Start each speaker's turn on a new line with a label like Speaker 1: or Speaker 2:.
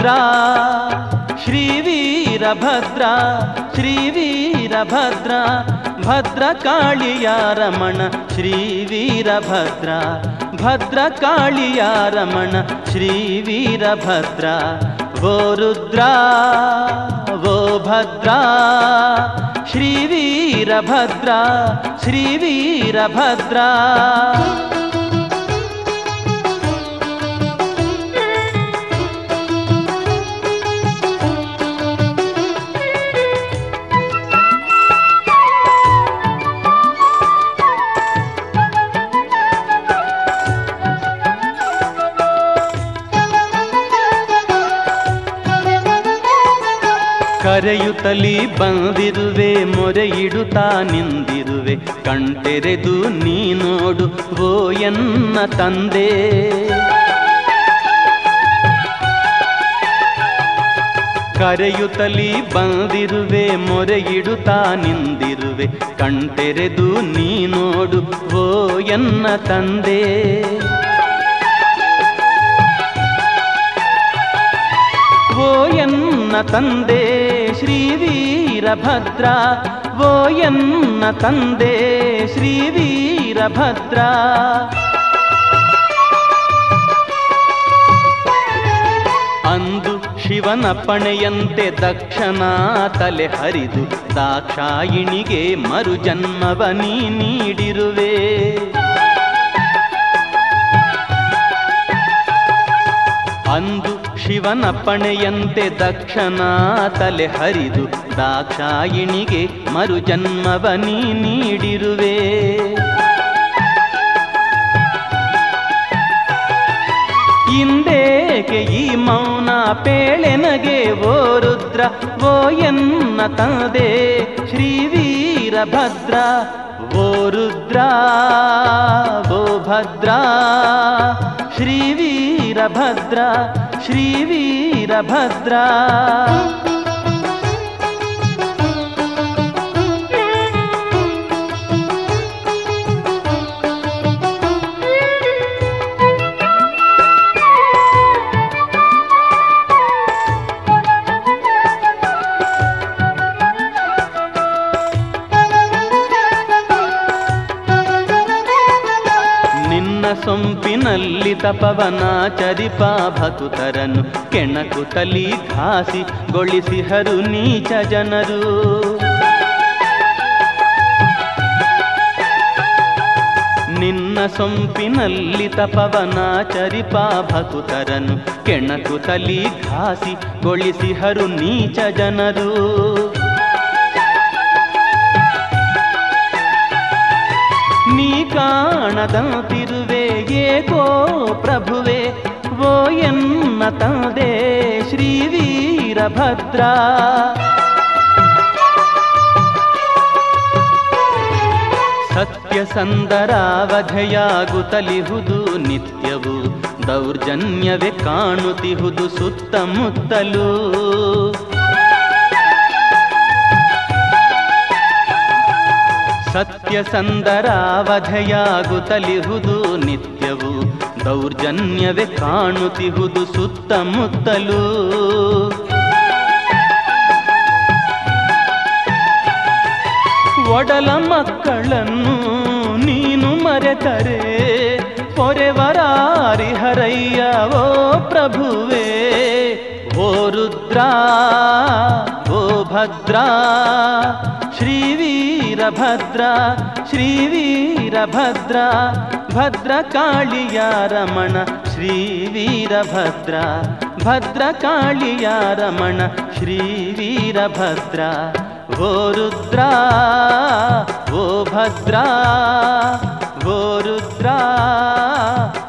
Speaker 1: ಭದ್ರಾ ಶ್ರೀವೀರಭದ್ರ ಶ್ರೀವೀರಭದ್ರ ಭದ್ರಕಾಳಿಯ ರಮಣ ಶ್ರೀವೀರಭದ್ರ ಭದ್ರಕಾಳಿಯ ರಮಣ ಶ್ರೀವೀರಭದ್ರ ಓ ರುದ್ರ ಓ ಭದ್ರ ಶ್ರೀವೀರಭದ್ರ ಶ್ರೀವೀರಭದ್ರ ಕರೆಯುತ್ತಲಿ ಬಂದಿರುವೆ ಮೊರೆ ಇಡುತ್ತಾ ನಿಂದಿರುವೆ ಕಣ್ತೆರೆದು ನೀ ನೋಡು ಓ ಎನ್ನ ತಂದೆ ಕರೆಯುತ್ತಲಿ ಬಂದಿರುವೆ ಮೊರೆ ಇಡುತ್ತಾ ನಿಂದಿರುವೆ ಕಣ್ತೆರೆದು ನೀ ನೋಡು ಓ ಎನ್ನ ತಂದೆ ಓ ಎನ್ನ ತಂದೆ ಶ್ರೀವೀರಭದ್ರ ಓ ಎನ್ನ ತಂದೆ ಶ್ರೀವೀರಭದ್ರ ಅಂದು ಶಿವನ ಪಣೆಯಂತೆ ದಕ್ಷನ ತಲೆ ಹರಿದು ದಾಕ್ಷಾಯಿಣಿಗೆ ಮರುಜನ್ಮವ ನೀ ನೀಡಿರುವೆ ಅಂದು ಶಿವನ ಪಣೆಯಂತೆ ದಕ್ಷನ ತಲೆ ಹರಿದು ದಾಕ್ಷಾಯಿಣಿಗೆ ಮರುಜನ್ಮವ ನೀ ನೀಡಿರುವೆ ಇಂದೇಕೆ ಈ ಮೌನ ಪೇಳೆನಗೆ ಓ ರುದ್ರ ಓ ಎನ್ನ ತಂದೆ ಶ್ರೀವೀರಭದ್ರ ಓ ರುದ್ರ ಓ ಭದ್ರ ಶ್ರೀವೀರಭದ್ರ ಶ್ರೀವೀರಭದ್ರ ನಿನ್ನ ಸೊಂಪಿನಲ್ಲಿ ತಪವನ ಚರಿಪ ಭಕುತರನು ಕೆಣಕುತಲಿ ಘಾಸಿ ಗೊಳಿಸಿಹರು ನೀಚ ಜನರು ನಿನ್ನ ಸೊಂಪಿನಲ್ಲಿ ತಪವನ ಚರಿಪ ಭಕುತರನು ಕೆಣಕುತಲಿ ಘಾಸಿ ಗೊಳಿಸಿಹರು ನೀಚ ಜನರು ನೀ ಕಾಣದಂತಿರುವೆ ಏಕೋ ಪ್ರಭುವೆ ಓ ಎನ್ನ ತಂದೆ ಶ್ರೀವೀರಭದ್ರ ಸತ್ಯಸಂದರಾವಧೆಯಾಗುತ್ತಲಿಹುದು ನಿತ್ಯವು ದೌರ್ಜನ್ಯವೇ ಕಾಣುತ್ತಿಹುದು ಸುತ್ತಮುತ್ತಲೂ ಸತ್ಯಸಂದರಾವಧೆಯಾಗುತ್ತಲಿಹುದು ನಿತ್ಯವು ದೌರ್ಜನ್ಯವೇ ಕಾಣುತ್ತಿಹುದು ಸುತ್ತಮುತ್ತಲೂ ಒಡಲ ಮಕ್ಕಳನ್ನು ನೀನು ಮರೆತರೆ ಪೊರೆವರಾರಿಹರಯ್ಯ ಓ ಪ್ರಭುವೇ ಓ ರುದ್ರ ಓ ಭದ್ರ ಶ್ರೀವೀರಭದ್ರ ಶ್ರೀವೀರಭದ್ರ ಭದ್ರಕಾಳಿಯ ರಮಣ ಶ್ರೀವೀರಭದ್ರ ಭದ್ರಕಾಳಿಯ ರಮಣ ಶ್ರೀವೀರಭದ್ರ ಓ ರುದ್ರ ಓ ಭದ್ರ ಓ ರುದ್ರ